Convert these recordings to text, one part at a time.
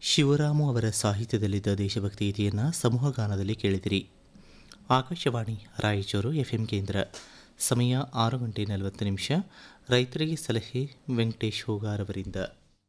ಶಿವರಾಮು ಅವರ ಸಾಹಿತ್ಯದಲ್ಲಿದ್ದ ದೇಶಭಕ್ತಿ ಗೀತೆಯನ್ನು ಸಮೂಹ ಗಾನದಲ್ಲಿ ಕೇಳಿದಿರಿ ಆಕಾಶವಾಣಿ ರಾಯಚೂರು ಎಫ್ಎಂ ಕೇಂದ್ರ ಸಮಯ ಆರು ಗಂಟೆ ನಲವತ್ತು ನಿಮಿಷ ರೈತರಿಗೆ ಸಲಹೆ ವೆಂಕಟೇಶ್ ಹೋಗಾರ್ ಅವರಿಂದ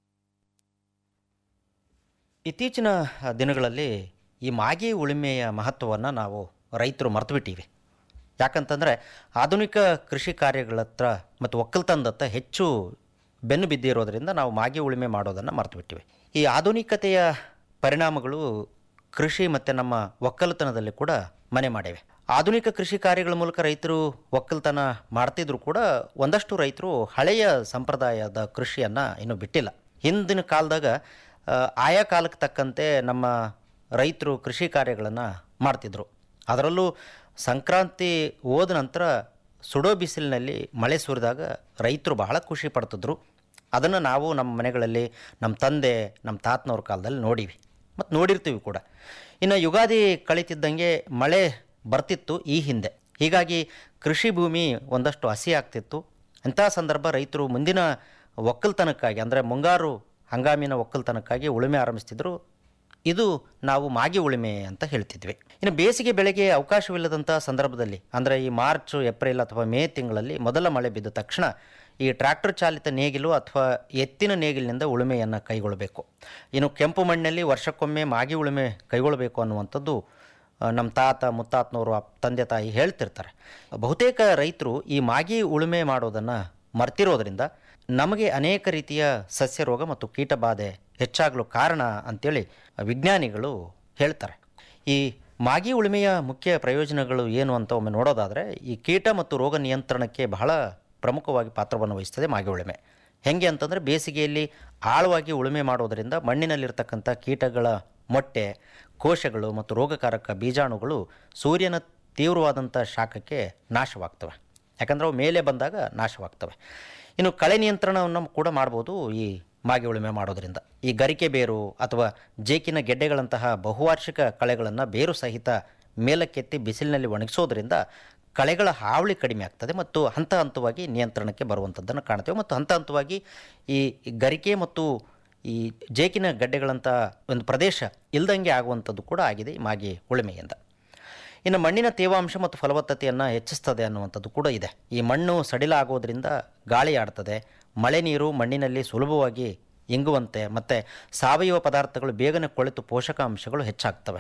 ಇತ್ತೀಚಿನ ದಿನಗಳಲ್ಲಿ ಈ ಮಾಗಿ ಉಳುಮೆಯ ಮಹತ್ವವನ್ನು ನಾವು ರೈತರು ಮರೆತುಬಿಟ್ಟಿವಿ ಯಾಕಂತಂದರೆ ಆಧುನಿಕ ಕೃಷಿ ಕಾರ್ಯಗಳ ಹತ್ರ ಮತ್ತು ಒಕ್ಕಲ್ತನದತ್ತ ಹೆಚ್ಚು ಬೆನ್ನು ಬಿದ್ದಿರೋದ್ರಿಂದ ನಾವು ಮಾಗಿ ಉಳುಮೆ ಮಾಡೋದನ್ನು ಮರೆತುಬಿಟ್ಟಿವಿ ಈ ಆಧುನಿಕತೆಯ ಪರಿಣಾಮಗಳು ಕೃಷಿ ಮತ್ತು ನಮ್ಮ ಒಕ್ಕಲತನದಲ್ಲಿ ಕೂಡ ಮನೆ ಮಾಡಿವೆ ಆಧುನಿಕ ಕೃಷಿ ಕಾರ್ಯಗಳ ಮೂಲಕ ರೈತರು ಒಕ್ಕಲ್ತನ ಮಾಡ್ತಿದ್ರು ಕೂಡ ಒಂದಷ್ಟು ರೈತರು ಹಳೆಯ ಸಂಪ್ರದಾಯದ ಕೃಷಿಯನ್ನು ಇನ್ನೂ ಬಿಟ್ಟಿಲ್ಲ ಹಿಂದಿನ ಕಾಲದಾಗ ಆ, ಆಯಾ ಕಾಲಕ್ಕೆ ತಕ್ಕಂತೆ ನಮ್ಮ ರೈತರು ಕೃಷಿ ಕಾರ್ಯಗಳನ್ನು ಮಾಡ್ತಿದ್ರು ಅದರಲ್ಲೂ ಸಂಕ್ರಾಂತಿ ಹೋದ ನಂತರ ಸುಡೋ ಬಿಸಿಲಿನಲ್ಲಿ ಮಳೆ ಸುರಿದಾಗ ರೈತರು ಬಹಳ ಖುಷಿ ಪಡ್ತಿದ್ರು ಅದನ್ನು ನಾವು ನಮ್ಮ ಮನೆಗಳಲ್ಲಿ ನಮ್ಮ ತಂದೆ ನಮ್ಮ ತಾತನವ್ರ ಕಾಲದಲ್ಲಿ ನೋಡೀವಿ ಮತ್ತು ನೋಡಿರ್ತೀವಿ ಕೂಡ ಇನ್ನು ಯುಗಾದಿ ಕಳೀತಿದ್ದಂಗೆ ಮಳೆ ಬರ್ತಿತ್ತು ಈ ಹಿಂದೆ ಹೀಗಾಗಿ ಕೃಷಿ ಭೂಮಿ ಒಂದಷ್ಟು ಹಸಿ ಆಗ್ತಿತ್ತು ಅಂಥ ಸಂದರ್ಭ ರೈತರು ಮುಂದಿನ ಒಕ್ಕಲ್ತನಕ್ಕಾಗಿ ಅಂದರೆ ಮುಂಗಾರು ಹಂಗಾಮಿನ ಒಕ್ಕಲ್ತನಕ್ಕಾಗಿ ಉಳುಮೆ ಆರಂಭಿಸ್ತಿದ್ರು ಇದು ನಾವು ಮಾಗಿ ಉಳುಮೆ ಅಂತ ಹೇಳ್ತಿದ್ವಿ ಇನ್ನು ಬೇಸಿಗೆ ಬೆಳೆಗೆ ಅವಕಾಶವಿಲ್ಲದಂಥ ಸಂದರ್ಭದಲ್ಲಿ ಅಂದರೆ ಈ ಮಾರ್ಚ್ ಏಪ್ರಿಲ್ ಅಥವಾ ಮೇ ತಿಂಗಳಲ್ಲಿ ಮೊದಲ ಮಳೆ ಬಿದ್ದ ತಕ್ಷಣ ಈ ಟ್ರ್ಯಾಕ್ಟರ್ ಚಾಲಿತ ನೇಗಿಲು ಅಥವಾ ಎತ್ತಿನ ನೇಗಿಲಿನಿಂದ ಉಳುಮೆಯನ್ನು ಕೈಗೊಳ್ಳಬೇಕು ಇನ್ನು ಕೆಂಪು ಮಣ್ಣಲ್ಲಿ ವರ್ಷಕ್ಕೊಮ್ಮೆ ಮಾಗಿ ಉಳುಮೆ ಕೈಗೊಳ್ಳಬೇಕು ಅನ್ನುವಂಥದ್ದು ಆ, ನಮ್ಮ ತಾತ ಮುತ್ತಾತನವರು ಅಪ್ ತಂದೆ ತಾಯಿ ಹೇಳ್ತಿರ್ತಾರೆ ಬಹುತೇಕ ರೈತರು ಈ ಮಾಗಿ ಉಳುಮೆ ಮಾಡೋದನ್ನು ಮರ್ತಿರೋದ್ರಿಂದ ನಮಗೆ ಅನೇಕ ರೀತಿಯ ಸಸ್ಯ ರೋಗ ಮತ್ತು ಕೀಟ ಬಾಧೆ ಹೆಚ್ಚಾಗಲು ಕಾರಣ ಅಂತೇಳಿ ವಿಜ್ಞಾನಿಗಳು ಹೇಳ್ತಾರೆ ಈ ಮಾಗಿ ಉಳುಮೆಯ ಮುಖ್ಯ ಪ್ರಯೋಜನಗಳು ಏನು ಅಂತ ಒಮ್ಮೆ ನೋಡೋದಾದರೆ ಈ ಕೀಟ ಮತ್ತು ರೋಗ ನಿಯಂತ್ರಣಕ್ಕೆ ಬಹಳ ಪ್ರಮುಖವಾಗಿ ಪಾತ್ರವನ್ನು ವಹಿಸ್ತದೆ ಮಾಗಿ ಉಳುಮೆ ಹೆಂಗೆ ಅಂತಂದರೆ ಬೇಸಿಗೆಯಲ್ಲಿ ಆಳವಾಗಿ ಉಳುಮೆ ಮಾಡೋದರಿಂದ ಮಣ್ಣಿನಲ್ಲಿರ್ತಕ್ಕಂಥ ಕೀಟಗಳ ಮೊಟ್ಟೆ ಕೋಶಗಳು ಮತ್ತು ರೋಗಕಾರಕ ಬೀಜಾಣುಗಳು ಸೂರ್ಯನ ತೀವ್ರವಾದಂಥ ಶಾಖಕ್ಕೆ ನಾಶವಾಗ್ತವೆ ಯಾಕಂದರೆ ಅವು ಮೇಲೆ ಬಂದಾಗ ನಾಶವಾಗ್ತವೆ ಇನ್ನು ಕಳೆ ನಿಯಂತ್ರಣವನ್ನು ಕೂಡ ಮಾಡ್ಬೋದು ಈ ಮಾಗಿ ಉಳುಮೆ ಮಾಡೋದರಿಂದ ಈ ಗರಿಕೆ ಬೇರು ಅಥವಾ ಜೇಕಿನ ಗೆಡ್ಡೆಗಳಂತಹ ಬಹುವಾರ್ಷಿಕ ಕಳೆಗಳನ್ನು ಬೇರು ಸಹಿತ ಮೇಲಕ್ಕೆತ್ತಿ ಬಿಸಿಲಿನಲ್ಲಿ ಒಣಗಿಸೋದ್ರಿಂದ ಕಳೆಗಳ ಹಾವಳಿ ಕಡಿಮೆ ಆಗ್ತದೆ ಮತ್ತು ಹಂತ ಹಂತವಾಗಿ ನಿಯಂತ್ರಣಕ್ಕೆ ಬರುವಂಥದ್ದನ್ನು ಕಾಣ್ತೇವೆ ಮತ್ತು ಹಂತ ಹಂತವಾಗಿ ಈ ಗರಿಕೆ ಮತ್ತು ಈ ಜೇಕಿನ ಗಡ್ಡೆಗಳಂಥ ಒಂದು ಪ್ರದೇಶ ಇಲ್ದಂಗೆ ಆಗುವಂಥದ್ದು ಕೂಡ ಆಗಿದೆ ಈ ಮಾಗಿ ಉಳುಮೆಯಿಂದ ಇನ್ನು ಮಣ್ಣಿನ ತೇವಾಂಶ ಮತ್ತು ಫಲವತ್ತತೆಯನ್ನು ಹೆಚ್ಚಿಸ್ತದೆ ಅನ್ನುವಂಥದ್ದು ಕೂಡ ಇದೆ ಈ ಮಣ್ಣು ಸಡಿಲ ಆಗೋದ್ರಿಂದ ಗಾಳಿ ಆಡ್ತದೆ ಮಳೆ ನೀರು ಮಣ್ಣಿನಲ್ಲಿ ಸುಲಭವಾಗಿ ಇಂಗುವಂತೆ ಮತ್ತು ಸಾವಯವ ಪದಾರ್ಥಗಳು ಬೇಗನೆ ಕೊಳೆತು ಪೋಷಕಾಂಶಗಳು ಹೆಚ್ಚಾಗ್ತವೆ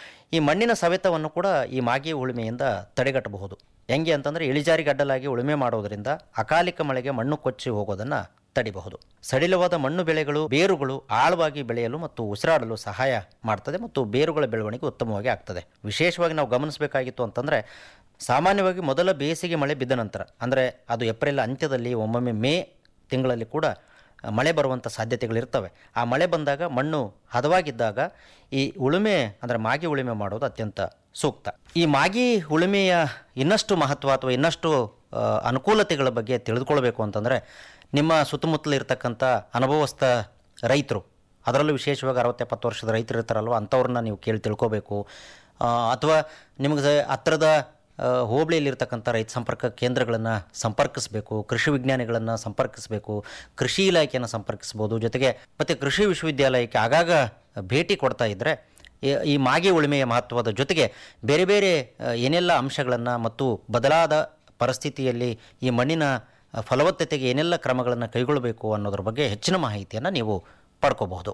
ಈ ಮಣ್ಣಿನ ಸವೆತವನ್ನು ಕೂಡ ಈ ಮಾಗಿ ಉಳುಮೆಯಿಂದ ತಡೆಗಟ್ಟಬಹುದು ಹೆಂಗೆ ಅಂತಂದರೆ ಇಳಿಜಾರಿಗೆ ಅಡ್ಡಲಾಗಿ ಉಳುಮೆ ಮಾಡೋದರಿಂದ ಅಕಾಲಿಕ ಮಳೆಗೆ ಮಣ್ಣು ಕೊಚ್ಚಿ ಹೋಗೋದನ್ನು ತಡಿಬಹುದು ಸಡಿಲವಾದ ಮಣ್ಣು ಬೆಳೆಗಳು ಬೇರುಗಳು ಆಳವಾಗಿ ಬೆಳೆಯಲು ಮತ್ತು ಉಸಿರಾಡಲು ಸಹಾಯ ಮಾಡ್ತದೆ ಮತ್ತು ಬೇರುಗಳ ಬೆಳವಣಿಗೆ ಉತ್ತಮವಾಗಿ ಆಗ್ತದೆ ವಿಶೇಷವಾಗಿ ನಾವು ಗಮನಿಸಬೇಕಾಗಿತ್ತು ಅಂತಂದರೆ ಸಾಮಾನ್ಯವಾಗಿ ಮೊದಲ ಬೇಸಿಗೆ ಮಳೆ ಬಿದ್ದ ನಂತರ ಅಂದರೆ ಅದು ಏಪ್ರಿಲ್ ಅಂತ್ಯದಲ್ಲಿ ಒಮ್ಮೊಮ್ಮೆ ಮೇ ತಿಂಗಳಲ್ಲಿ ಕೂಡ ಮಳೆ ಬರುವಂಥ ಸಾಧ್ಯತೆಗಳಿರ್ತವೆ ಆ ಮಳೆ ಬಂದಾಗ ಮಣ್ಣು ಹದವಾಗಿದ್ದಾಗ ಈ ಉಳುಮೆ ಅಂದರೆ ಮಾಗಿ ಉಳುಮೆ ಮಾಡೋದು ಅತ್ಯಂತ ಸೂಕ್ತ ಈ ಮಾಗಿ ಉಳುಮೆಯ ಇನ್ನಷ್ಟು ಮಹತ್ವ ಅಥವಾ ಇನ್ನಷ್ಟು ಆ, ಅನುಕೂಲತೆಗಳ ಬಗ್ಗೆ ತಿಳಿದುಕೊಳ್ಬೇಕು ಅಂತಂದರೆ ನಿಮ್ಮ ಸುತ್ತಮುತ್ತಲು ಇರತಕ್ಕಂಥ ಅನುಭವಸ್ಥ ರೈತರು ಅದರಲ್ಲೂ ವಿಶೇಷವಾಗಿ ಅರವತ್ತು ಎಪ್ಪತ್ತು ವರ್ಷದ ರೈತರು ಇರ್ತಾರಲ್ವ ಅಂಥವ್ರನ್ನ ನೀವು ಕೇಳಿ ತಿಳ್ಕೊಬೇಕು ಆ, ಅಥವಾ ನಿಮಗೆ ಹತ್ತಿರದ ಆ, ಹೋಬಳಿಯಲ್ಲಿರ್ತಕ್ಕಂಥ ರೈತ ಸಂಪರ್ಕ ಕೇಂದ್ರಗಳನ್ನು ಸಂಪರ್ಕಿಸಬೇಕು ಕೃಷಿ ವಿಜ್ಞಾನಿಗಳನ್ನು ಸಂಪರ್ಕಿಸಬೇಕು ಕೃಷಿ ಇಲಾಖೆಯನ್ನು ಸಂಪರ್ಕಿಸ್ಬೋದು ಜೊತೆಗೆ ಮತ್ತು ಕೃಷಿ ವಿಶ್ವವಿದ್ಯಾಲಯಕ್ಕೆ ಆಗಾಗ ಭೇಟಿ ಕೊಡ್ತಾ ಇದ್ದರೆ ಈ- ಈ ಮಾಗಿ ಉಳುಮೆಯ ಮಹತ್ವದ ಜೊತೆಗೆ ಬೇರೆ ಬೇರೆ ಆ, ಏನೆಲ್ಲ ಅಂಶಗಳನ್ನು ಮತ್ತು ಬದಲಾದ ಪರಿಸ್ಥಿತಿಯಲ್ಲಿ ಈ ಮಣ್ಣಿನ ಆ, ಫಲವತ್ತತೆಗೆ ಏನೆಲ್ಲ ಕ್ರಮಗಳನ್ನು ಕೈಗೊಳ್ಳಬೇಕು ಅನ್ನೋದ್ರ ಬಗ್ಗೆ ಹೆಚ್ಚಿನ ಮಾಹಿತಿಯನ್ನು ನೀವು ಪಡ್ಕೋಬಹುದು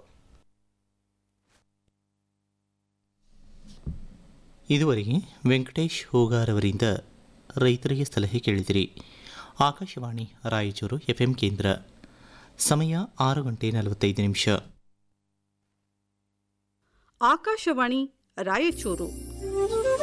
ಇದುವರೆಗೆ ವೆಂಕಟೇಶ್ ಹೋಗಾರ್ ಅವರಿಂದ ರೈತರಿಗೆ ಸಲಹೆ ಕೇಳಿದಿರಿ ಆಕಾಶವಾಣಿ ರಾಯಚೂರು ಎಫ್ಎಂ ಕೇಂದ್ರ ಸಮಯ ಆರು ಗಂಟೆ ನಲವತ್ತೈದು ನಿಮಿಷ ಆಕಾಶವಾಣಿ ರಾಯಚೂರು